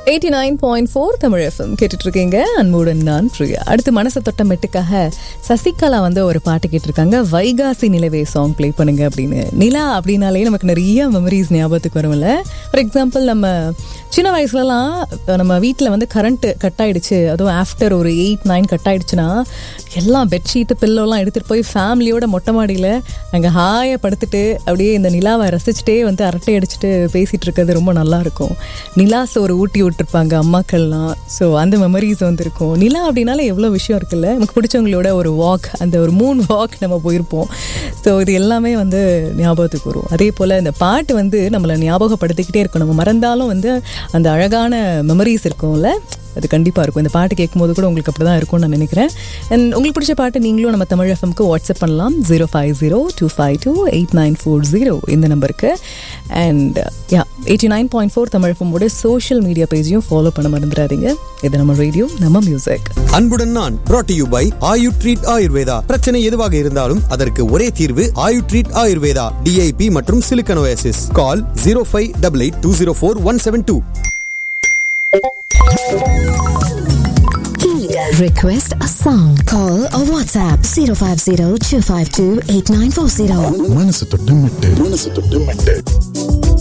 Eighty nine point four Tamil FM கேட்டுட்டு இருக்கீங்க அன்புடன் நான் பிரியா அடுத்து மனசை தொட்ட மெட்டுக்காக சசிகலா வந்து ஒரு பாட்டு கேட்டிருக்காங்க வைகாசி நிலவே சாங் ப்ளே பண்ணுங்க அப்படின்னு நிலா அப்படின்னாலே நமக்கு நிறைய மெமரிஸ் ஞாபகத்துக்கு வரும்ல ஃபார் எக்ஸாம்பிள் நம்ம சின்ன வயசுலலாம் நம்ம வீட்டில் வந்து கரண்ட் கட் ஆயிடுச்சு அதுவும் ஆஃப்டர் ஒரு எயிட் நைன் கட் ஆயிடுச்சுன்னா எல்லாம் பெட்ஷீட்டு பில்லோலாம் எடுத்துகிட்டு போய் ஃபேமிலியோட மொட்டை மாடியில் அங்கே ஹாயாக படுத்துட்டு அப்படியே இந்த நிலாவை ரசிச்சுட்டே வந்து அரட்டை அடிச்சுட்டு பேசிகிட்டு இருக்கிறது ரொம்ப நல்லா இருக்கும் நிலா சோறு ஊட்டி விட்டுருப்பாங்க அம்மாக்கள்லாம் ஸோ அந்த மெமரிஸ் வந்து இருக்கும் நிலா அப்படின்னாலே எவ்வளோ விஷயம் இருக்குல்ல நமக்கு பிடிச்சவங்களோட ஒரு வாக் அந்த ஒரு மூன் வாக் நம்ம போயிருப்போம் ஸோ இது எல்லாமே வந்து ஞாபகத்துக்கு வரும் அதே போல் இந்த பாட்டு வந்து நம்மளை ஞாபகப்படுத்திக்கிட்டே இருக்கும் நம்ம மறந்தாலும் வந்து அந்த அழகான மெமரிஸ் இருக்கும்ல அது கண்டிப்பாக இருக்கும் இந்த பாட்டு கேட்கும்போது கூட உங்களுக்கு அப்படி தான் இருக்கும்னு நான் நினைக்கிறேன் அண்ட் உங்களுக்கு பிடிச்ச பாட்டு நீங்களும் நம்ம தமிழ் எஃப்எம்க்கு வாட்ஸ்அப் பண்ணலாம் zero five zero two five two eight nine four zero இந்த நம்பருக்கு and yeah eighty nine point four Tamil எஃப்எம்மோட சோஷியல் மீடியா பேஜையும் ஃபாலோ பண்ண மறந்துடாதீங்க இது நம்ம ரேடியோ நம்ம மியூசிக் அன்புடன் நான் brought to you by Ayu treat Ayurveda பிரச்சனை எதுவாக இருந்தாலும் அதற்கு ஒரே தீர்வு ஆயு ட்ரீட் ஆயுர்வேதா டிஐபி மற்றும் சிலிக்கனோசிஸ் call zero five double eight two zero four one seven two Request a song. Call or WhatsApp 050 252 8940. மனசு தொட்டு மெட்டு மனசு தொட்டு மெட்டு